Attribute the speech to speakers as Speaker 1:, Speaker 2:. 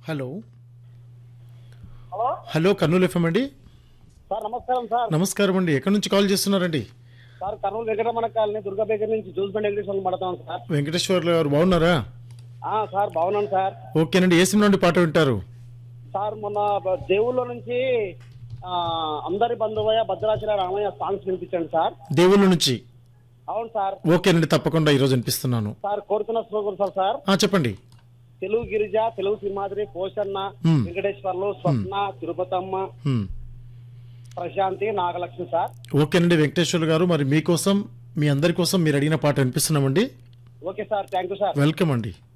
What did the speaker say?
Speaker 1: Hello
Speaker 2: hello
Speaker 1: hello Kurnool FM అండి
Speaker 2: sir నమస్కారం sir
Speaker 1: నమస్కారం అండి ఎక్కడి నుంచి కాల్ చేస్తున్నారండి
Speaker 2: sir Kurnool Venkataramana colony Durga baker నుంచి జూస్మెంట్ వెంకటేశ్వరం పడతాం సార్
Speaker 1: వెంకటేశ్వర్లు గారు బాగున్నారా
Speaker 2: ఆ, సార్ బాగున్నాను సార్
Speaker 1: ఓకేనండి ఏ సినిమా నుండి పాట వింటారు
Speaker 2: సార్ మొన్న బ- దేవుళ్ళ నుంచి ఆ, అందరి బంధువయ్య భద్రాచల రామయ్య సాంగ్స్ వినిపించండి సార్
Speaker 1: దేవుళ్ళ నుంచి
Speaker 2: అవును సార్
Speaker 1: ఓకేనండి తప్పకుండా ఈరోజు వినిపిస్తున్నాను
Speaker 2: సార్ కోరుతున్న శ్లోకం సార్ సార్
Speaker 1: ఆ, చెప్పండి
Speaker 2: తెలుగు గిరిజ తెలుగు సింహాద్రి పోషన్న
Speaker 1: Hmm.
Speaker 2: వెంకటేశ్వర్లు స్వప్న తిరుపతమ్మ
Speaker 1: హ్మ్.
Speaker 2: ప్రశాంతి నాగలక్ష్మి సార్
Speaker 1: ఓకేనండి వెంకటేశ్వర్లు గారు మరి మీకోసం మీ అందరి కోసం మీరు అడిగిన పాట వినిపిస్తున్నామండి
Speaker 2: okay sir thank you sir
Speaker 1: welcome అండి